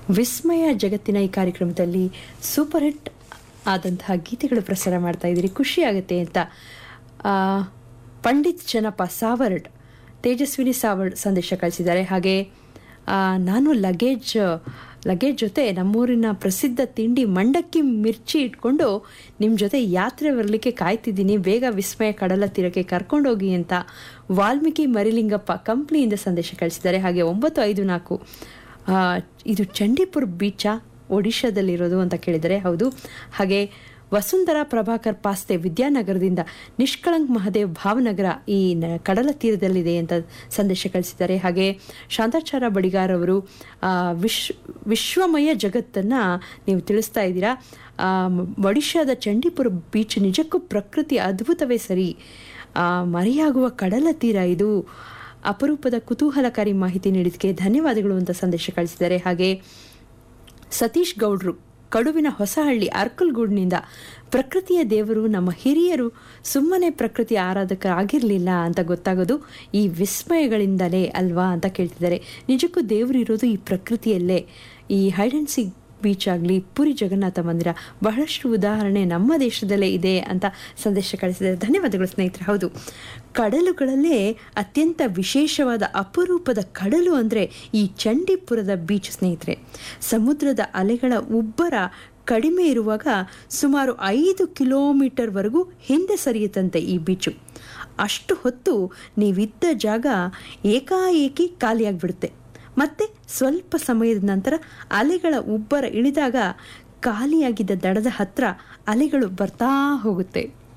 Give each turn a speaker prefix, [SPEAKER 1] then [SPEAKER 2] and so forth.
[SPEAKER 1] ವಿಸ್ಮಯ ಜಗತ್ತಿನ ಈ ಕಾರ್ಯಕ್ರಮದಲ್ಲಿ ಸೂಪರ್ ಹಿಟ್ ಆದಂತಹ ಗೀತೆಗಳು ಪ್ರಸಾರ ಮಾಡ್ತಾ ಇದ್ದೀರಿ ಖುಷಿ ಆಗುತ್ತೆ ಅಂತ ಆ, ಪಂಡಿತ್ ಜನಪ ಸಾವರ್ಡ್ ತೇಜಸ್ವಿನಿ ಸಾವರ್ಡ್ ಸಂದೇಶ ಕಳಿಸಿದ್ದಾರೆ ಹಾಗೆ ಆ, ನಾನು ಲಗೇಜ್ ಲಗೇಜ್ ಜೊತೆ ನಮ್ಮೂರಿನ ಪ್ರಸಿದ್ಧ ತಿಂಡಿ ಮಂಡಕ್ಕಿ ಮಿರ್ಚಿ ಇಟ್ಕೊಂಡು ನಿಮ್ಮ ಜೊತೆ ಯಾತ್ರೆ ಬರಲಿಕ್ಕೆ ಕಾಯ್ತಿದ್ದೀನಿ ಬೇಗ ವಿಸ್ಮಯ ಕಡಲ ತೀರಕ್ಕೆ ಕರ್ಕೊಂಡೋಗಿ ಅಂತ ವಾಲ್ಮೀಕಿ ಮರಿಲಿಂಗಪ್ಪ ಕಂಪ್ನಿಯಿಂದ ಸಂದೇಶ ಕಳಿಸಿದ್ದಾರೆ ಹಾಗೆ ಒಂಬತ್ತು ಐದು ನಾಲ್ಕು ಆ, ಇದು ಚಂಡೀಪುರ್ ಬೀಚಾ ಒಡಿಶಾದಲ್ಲಿರೋದು ಅಂತ ಕೇಳಿದರೆ ಹೌದು ಹಾಗೆ ವಸುಂಧರಾ ಪ್ರಭಾಕರ್ ಪಾಸ್ತೆ ವಿದ್ಯಾನಗರದಿಂದ ನಿಷ್ಕಳಂಕ್ ಮಹದೇವ್ ಭಾವನಗರ ಈ ನ- ಕಡಲ ತೀರದಲ್ಲಿದೆ ಅಂತ ಸಂದೇಶ ಕಳಿಸಿದ್ದಾರೆ ಹಾಗೆ ಶಾಂತಾಚಾರ ಬಡಿಗಾರ್ ಅವರು ಆ, ವಿಶ್ ವಿಶ್ವಮಯ ಜಗತ್ತನ್ನು ನೀವು ತಿಳಿಸ್ತಾ ಇದ್ದೀರಾ ಆ, ಮ್- ಒಡಿಶಾದ ಚಂಡೀಪುರ ಬೀಚ್ ನಿಜಕ್ಕೂ ಪ್ರಕೃತಿ ಅದ್ಭುತವೇ ಸರಿ ಆ, ಮರೆಯಾಗುವ ಕಡಲ ತೀರ ಇದು ಅಪರೂಪದ ಕುತೂಹಲಕಾರಿ ಮಾಹಿತಿ ನೀಡಿದ್ದಕ್ಕೆ ಧನ್ಯವಾದಗಳು ಅಂತ ಸಂದೇಶ ಕಳಿಸಿದ್ದಾರೆ ಹಾಗೆ ಸತೀಶ್ ಗೌಡ್ರು ಕಡುವಿನ ಹೊಸಹಳ್ಳಿ ಅರ್ಕಲ್ಗೂಡ್ನಿಂದ ಪ್ರಕೃತಿಯ ದೇವರು ನಮ್ಮ ಹಿರಿಯರು ಸುಮ್ಮನೆ ಪ್ರಕೃತಿ ಆರಾಧಕರಾಗಿರಲಿಲ್ಲ ಅಂತ ಗೊತ್ತಾಗೋದು ಈ ವಿಸ್ಮಯಗಳಿಂದಲೇ ಅಲ್ವಾ ಅಂತ ಕೇಳ್ತಿದ್ದಾರೆ ನಿಜಕ್ಕೂ ದೇವರು ಇರೋದು ಈ ಪ್ರಕೃತಿಯಲ್ಲೇ ಈ ಹೈಡ್ ಆ್ಯಂಡ್ ಸಿಕ್ ಬೀಚ್ ಆಗಲಿ ಪುರಿ ಜಗನ್ನಾಥ ಮಂದಿರ ಬಹಳಷ್ಟು ಉದಾಹರಣೆ ನಮ್ಮ ದೇಶದಲ್ಲೇ ಇದೆ ಅಂತ ಸಂದೇಶ ಕಳಿಸಿದ್ದಾರೆ ಧನ್ಯವಾದಗಳು ಸ್ನೇಹಿತರೆ ಹೌದು ಕಡಲುಗಳಲ್ಲೇ ಅತ್ಯಂತ ವಿಶೇಷವಾದ ಅಪರೂಪದ ಕಡಲು ಅಂದರೆ ಈ ಚಂಡೀಪುರದ ಬೀಚ್ ಸ್ನೇಹಿತರೆ ಸಮುದ್ರದ ಅಲೆಗಳ ಉಬ್ಬರ ಕಡಿಮೆ ಇರುವಾಗ ಸುಮಾರು ಐದು ಕಿಲೋಮೀಟರ್ವರೆಗೂ ಹಿಂದೆ ಸರಿಯುತ್ತಂತೆ ಈ ಬೀಚು ಅಷ್ಟು ಹೊತ್ತು ನೀವಿದ್ದ ಜಾಗ ಏಕಾಏಕಿ ಖಾಲಿಯಾಗ್ಬಿಡುತ್ತೆ ಮತ್ತೆ ಸ್ವಲ್ಪ ಸಮಯದ ನಂತರ ಅಲೆಗಳ ಉಬ್ಬರ ಇಳಿದಾಗ ಖಾಲಿಯಾಗಿದ್ದ ದಡದ ಹತ್ರ ಅಲೆಗಳು ಬರ್ತಾ ಹೋಗುತ್ತೆ